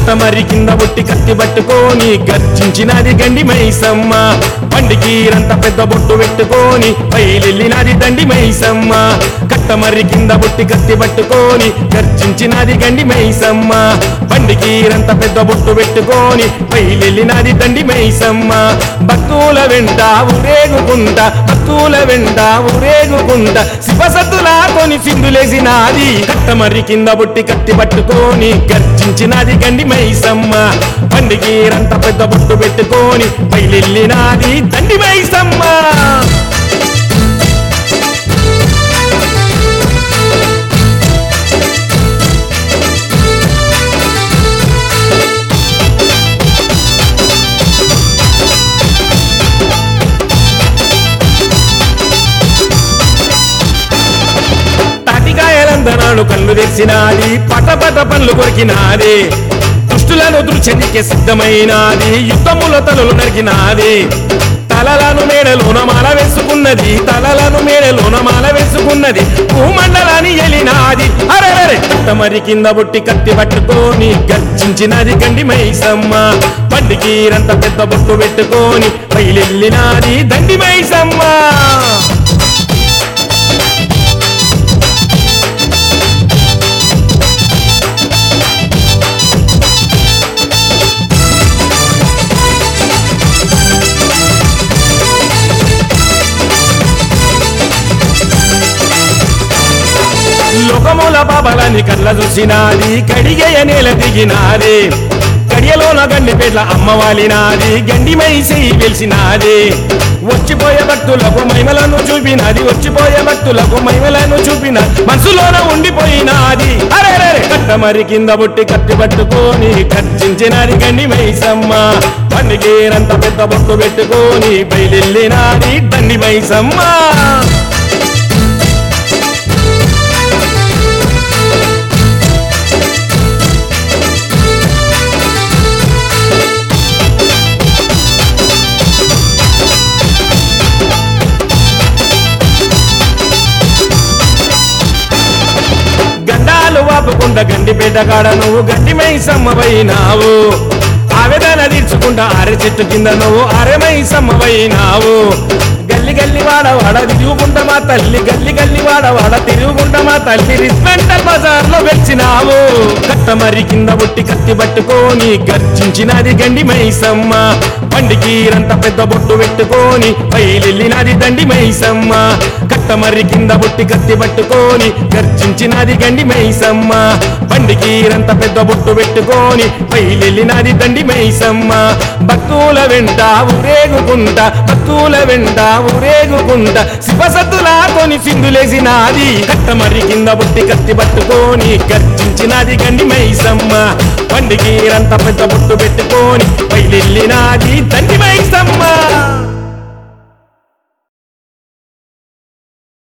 కట్టమరి కింద బొట్టి కత్తి పట్టుకొని గర్జించినది గండి మైసమ్మ బండికి రంత పెద్ద బొట్టు పెట్టుకొని బయలెళ్ళినది దండి మైసమ్మ కట్టమరి కింద బొట్టి కత్తి పట్టుకొని గర్జించినది గండి మైసమ్మ బండికి రంత పెద్ద బొట్టు పెట్టుకొని బయలెళ్ళినది దండి మైసమ్మ భక్తుల వెంట ఊరేగుకుంటా భక్తుల వెంట ఊరేగుకుంటా శివసత్తులా కొని సింధులేసినాది కట్టమర్రి కింద బొట్టి కత్తి పట్టుకొని గర్జించినది గండి మైసమ్మ బండికి రంత పెద్ద బొట్టు పెట్టుకొని బయలెళ్ళినాది దండి మైసమ్మ తాటికాయలందనాడు కళ్ళు తెరిచినాది పటపట పళ్ళు కొరికినాది దుష్టులను దృశ్యనికి సిద్ధమైనాది యుద్ధముల తలలు నరికినాది తలలను మేడలోన మాల వేసుకున్నది తలలను మేడలోన మాల వేసుకున్నది భూమండలాన్ని ఎలినాది అరే మరి కింద బొట్టి కత్తి పట్టుకొని గర్జించినది గండి మైసమ్మ బండికి రంత పెద్ద బొట్టు పెట్టుకొని బయలెళ్ళినాది దండి మైసమ్మ లోకముల బాబలని కళ్ళ చూసినాది కడిగేయ నేల దిగినాది కడియలోన గండి పెట్ల అమ్మవాలినాది గండి మైసి వెలిసినాది వచ్చిపోయే భక్తులకు మహిమలను చూపినది వచ్చిపోయే భక్తులకు మహిమలను చూపిన మనసులోన ఉండిపోయినాది అరే కట్టమరి కింద బొట్టి కత్తి పట్టుకొని ఖర్చించినది గండి మైసమ్మ బండికి రంత పెద్ద బొట్టు పెట్టుకొని బయలెళ్ళినాది దండి మైసమ్మ గండాలు వాపుకుంటా గండి కాడ నువ్వు గండి మైసమ్మవైనావు ఆవేదన తీర్చుకుంటా అరె చెట్టు కింద నువ్వు అరె మైసమ్మవైనావు గల్లి గల్లి వాడ వాడ తిరుగుకుంటా మా తల్లి గల్లి గల్లి వాడ వాడ తిరుగుకుంటా మా తల్లి రిస్మెంటల్ బజార్ లో వెచ్చినావు కట్టమరి కింద బొట్టి కత్తి పట్టుకొని గర్జించినది గండి మైసమ్మ బండికి రంత పెద్ద బొట్టు పెట్టుకొని బయలెళ్ళినది దండి మైసమ్మ కట్టమర్రి కింద బొట్టి కత్తి పట్టుకొని గర్జించినది గండి మైసమ్మ బండికి రంత పెద్ద బొట్టు పెట్టుకొని బయలెళ్ళినది దండి మైసమ్మ భక్తుల వెంట ఊరేగుకుంటా భక్తుల వెంట ఊరేగుకుంటా శివసత్తులా కొని సింధులేసినాది కట్టమర్రి కింద బొట్టి కత్తి పట్టుకొని గర్జించినది గండి మైసమ్మ బండికి రంత పెద్ద బొట్టు పెట్టుకొని బయలెళ్ళినాది దండి మైసమ్మ